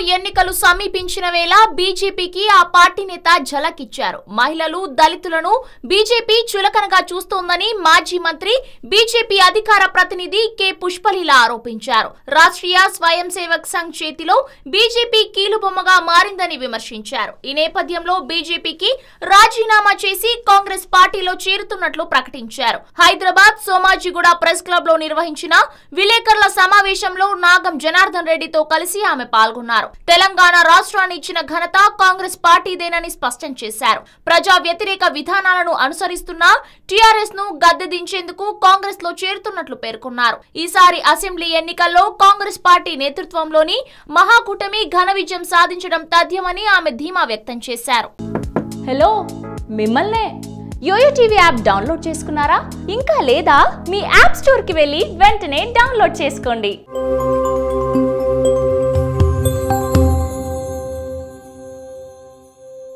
ఎన్నికలు సమీపించిన వేళ బీజేపీకి ఆ పార్టీ నేత ఝలకిచ్చారు మహిళలు దళితులను బీజేపీ చులకనగా చూస్తోందని మాజీ మంత్రి బీజేపీ అధికార ప్రతినిధి కె పుష్పలీల ఆరోపించారు రాష్ట్రీయ స్వయం సేవక్ సంఘ్ చేతిలో బీజేపీ కీలుబొమ్మగా మారిందని విమర్శించారు ఈ నేపథ్యంలో బీజేపీకి రాజీనామా చేసి కాంగ్రెస్ పార్టీలో చేరుతున్నట్లు ప్రకటించారు హైదరాబాద్ సోమాజిగూడ ప్రెస్ క్లబ్ లో నిర్వహించిన విలేకరుల సమావేశంలో నాగం జనార్దన్ రెడ్డితో కలిసి ఆమె పాల్గొన్నారు తెలంగాణ రాష్ట్రాన్ని ఇచ్చిన ఘనత కాంగ్రెస్ పార్టీదేనని స్పష్టం చేశారు ప్రజా వ్యతిరేక విధానాలను అనుసరిస్తున్న టీఆర్ఎస్ ను గద్దె దించేందుకు కాంగ్రెస్ లో చేరుతున్నట్లు పేర్కొన్నారు ఈసారి అసెంబ్లీ ఎన్నికల్లో కాంగ్రెస్ పార్టీ నేతృత్వంలోని మహాకూటమి ఘన విజయం సాధించడం తథ్యమని ఆమె ధీమా వ్యక్తం చేశారు హలో మిమ్మల్నే యోయో టీవీ యాప్ డౌన్లోడ్ చేసుకున్నారా ఇంకా లేదా మీ యాప్ స్టోర్కి వెళ్ళి వెంటనే డౌన్లోడ్ చేసుకోండి